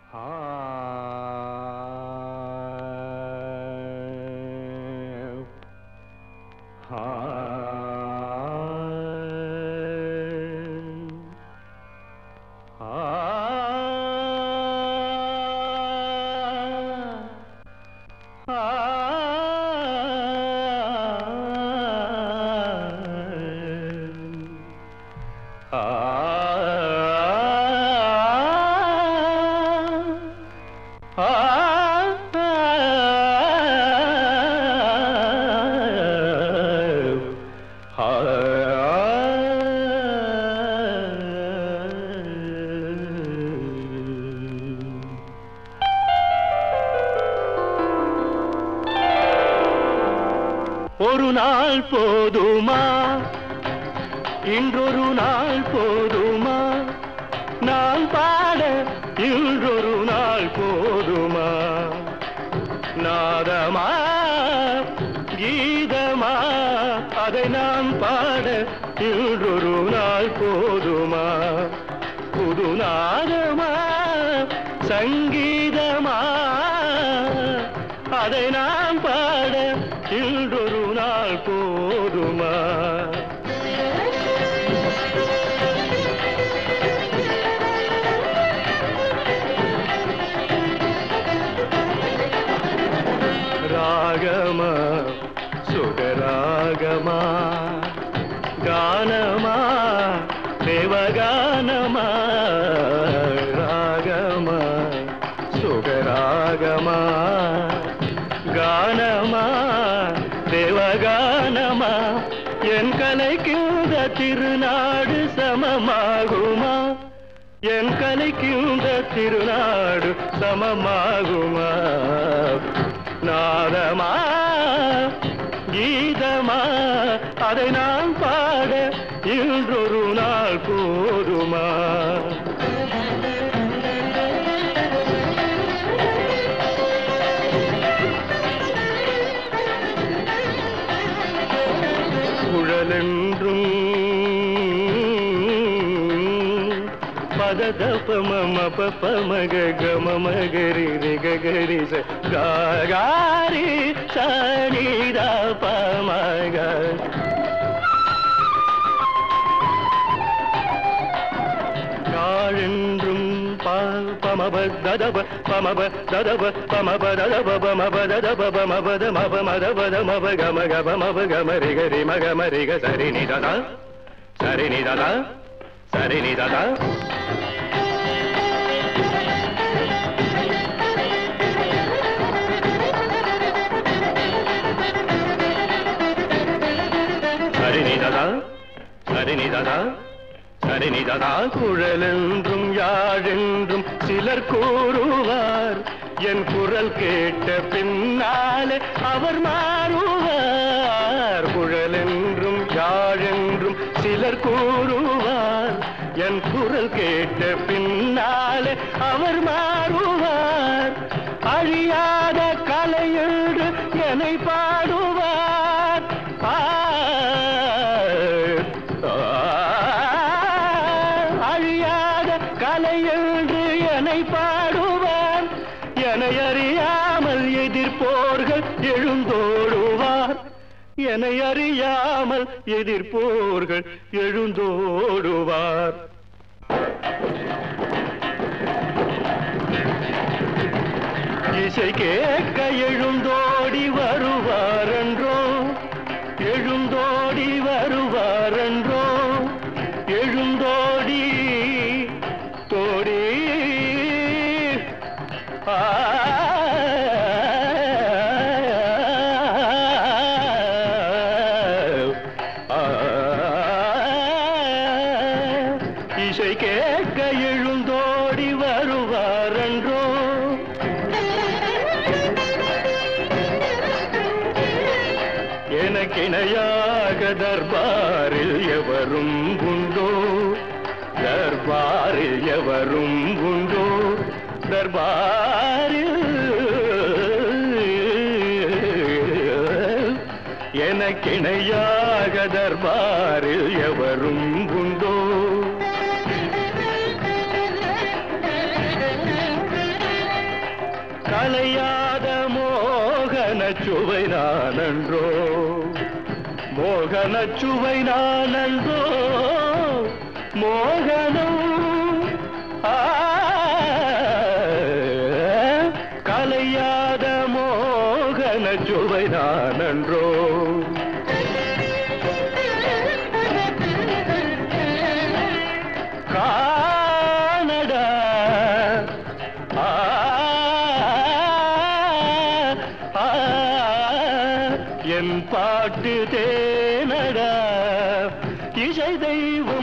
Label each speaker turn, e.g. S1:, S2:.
S1: ஒரு நாள் போதுமா இன்றொரு நாள் போதுமா நான் பாட இன்றொரு நாள் போதுமா நாதமா கீதமா அதை நான் பாட இன்றொரு நாள் போதுமா புது நாதமா சங்கீதமா அதை நான் பாட இன்றொரு நாள் போதுமா ராகமா சுகராகமா கானமா தேவகானமா ராகமா சுகராகமா கானமா தேவகானமா என் கலைக்குந்த திருநாடு சமமாகுமா என் கலைக்குந்த திருநாடு சமமாகுமா நாதமா கீதமா அதை நான் பாட இன்றொரு நாள் போதுமா குழலென்றும் பதத பம பமக கம மகரி ரிக கரி ச காரி சனித பமக யாழென்றும் பால் பமப ததப பமப ததப பமப ததப பமப ததப பமப தமப மதப தமப கம கப மப கம ரிக ரி மக மரிக சரி நி ததா சரி நி ததா சரி நி ததா சரி நி ததா சரி நி ததா சரி நி ததா குழலென்றும் யாழென்றும் சிலர் கூறுவார் என் குரல் கேட்ட பின்னாலே அவர் மாறுவார் குழலென்றும் யாழென்றும் சிலர் கூறுவார் என் குரல் கேட்ட பின்னாலே அவர் மாறுவார் அழியாத கலையோடு என்னை பாடுவார் ஆ, ஆ, அழியாத கலையென்று என்னை பாடுவார் என்னை அறியாமல் எதிர்ப்போர்கள் எழுந்தோடுவார் என்னை அறியாமல் எதிர்ப்போர்கள் எழுந்தோடுவார் இசை கேட்க எழுந்தோடி வருவாரென்றோ எழுந்தோடி வருவாரென்றோ எழுந்தோடி தோடி ஆ இசை கேட்க எழுந்தோடி வருவாரென்றோ எனக்கிணையாக தர்பாரில் எவரும் உண்டோ தர்பாரில் எவரும் உண்டோ தர்பாரில் எனக்கிணையாக தர்பாரில் எவரும் உண்டோ கலையாத மோகன சுவை நானன்றோ மோகன சுவை நானன்றோ மோகனம் ஆ, கலையாத மோகன சுவை நானன்றோ காணடா ஆ, ஆ, என் பாட்டு தேனடா இசை தெய்வம்